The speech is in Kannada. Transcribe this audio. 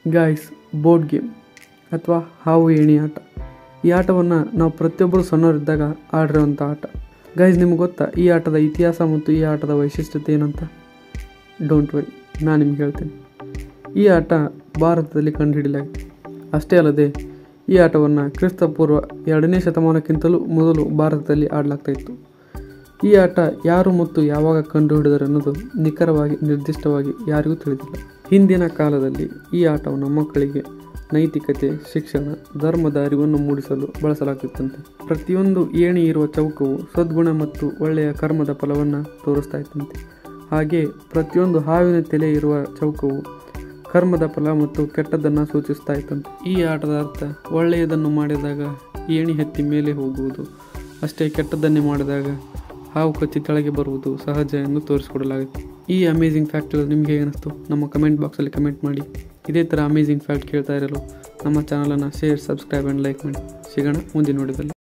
ಗಾಯ್ಸ್ ಬೋರ್ಡ್ ಗೇಮ್ ಅಥವಾ ಹಾವು ಏಣಿ ಆಟ ಈ ಆಟವನ್ನು ನಾವು ಪ್ರತಿಯೊಬ್ಬರು ಸಣ್ಣವರಿದ್ದಾಗ ಆಡಿರೋಂಥ ಆಟ ಗಾಯ್ಸ್ ನಿಮ್ಗೆ ಗೊತ್ತಾ ಈ ಆಟದ ಇತಿಹಾಸ ಮತ್ತು ಈ ಆಟದ ವೈಶಿಷ್ಟ್ಯತೆ ಏನಂತ ಡೋಂಟ್ ವರಿ ನಾನು ನಿಮ್ಗೆ ಹೇಳ್ತೇನೆ ಈ ಆಟ ಭಾರತದಲ್ಲಿ ಕಂಡುಹಿಡಿಯಲಾಗಿದೆ ಅಷ್ಟೇ ಅಲ್ಲದೆ ಈ ಆಟವನ್ನು ಕ್ರಿಸ್ತಪೂರ್ವ ಎರಡನೇ ಶತಮಾನಕ್ಕಿಂತಲೂ ಮೊದಲು ಭಾರತದಲ್ಲಿ ಆಡಲಾಗ್ತಾ ಇತ್ತು ಈ ಆಟ ಯಾರು ಮತ್ತು ಯಾವಾಗ ಕಂಡುಹಿಡಿದರು ಅನ್ನೋದು ನಿಖರವಾಗಿ ನಿರ್ದಿಷ್ಟವಾಗಿ ಯಾರಿಗೂ ತಿಳಿದಿಲ್ಲ ಹಿಂದಿನ ಕಾಲದಲ್ಲಿ ಈ ಆಟವನ್ನು ಮಕ್ಕಳಿಗೆ ನೈತಿಕತೆ ಶಿಕ್ಷಣ ಧರ್ಮದ ಅರಿವನ್ನು ಮೂಡಿಸಲು ಬಳಸಲಾಗ್ತಿತ್ತಂತೆ ಪ್ರತಿಯೊಂದು ಏಣಿ ಇರುವ ಚೌಕವು ಸದ್ಗುಣ ಮತ್ತು ಒಳ್ಳೆಯ ಕರ್ಮದ ಫಲವನ್ನು ತೋರಿಸ್ತಾ ಇತ್ತಂತೆ ಹಾಗೆ ಪ್ರತಿಯೊಂದು ಹಾವಿನ ತಲೆ ಇರುವ ಚೌಕವು ಕರ್ಮದ ಫಲ ಮತ್ತು ಕೆಟ್ಟದ್ದನ್ನು ಸೂಚಿಸ್ತಾ ಇತ್ತಂತೆ ಈ ಆಟದ ಅರ್ಥ ಒಳ್ಳೆಯದನ್ನು ಮಾಡಿದಾಗ ಏಣಿ ಹತ್ತಿ ಮೇಲೆ ಹೋಗುವುದು ಅಷ್ಟೇ ಕೆಟ್ಟದ್ದನ್ನೇ ಮಾಡಿದಾಗ ಹಾವು ಕಚ್ಚಿ ಕೆಳಗೆ ಬರುವುದು ಸಹಜ ಎಂದು ತೋರಿಸಿಕೊಡಲಾಗುತ್ತೆ ಈ ಅಮೇಝಿಂಗ್ ಫ್ಯಾಕ್ಟ್ಗಳು ನಿಮಗೆ ಏನಿಸ್ತು ನಮ್ಮ ಕಮೆಂಟ್ ಬಾಕ್ಸಲ್ಲಿ ಕಮೆಂಟ್ ಮಾಡಿ ಇದೇ ಥರ ಅಮೇಝಿಂಗ್ ಫ್ಯಾಕ್ಟ್ ಕೇಳ್ತಾ ಇರಲು ನಮ್ಮ ಚಾನಲನ್ನು ಶೇರ್ ಸಬ್ಸ್ಕ್ರೈಬ್ ಆ್ಯಂಡ್ ಲೈಕ್ ಮಾಡಿ ಸಿಗೋಣ ಮುಂದಿನ ನೋಡಿದಲ್ಲಿ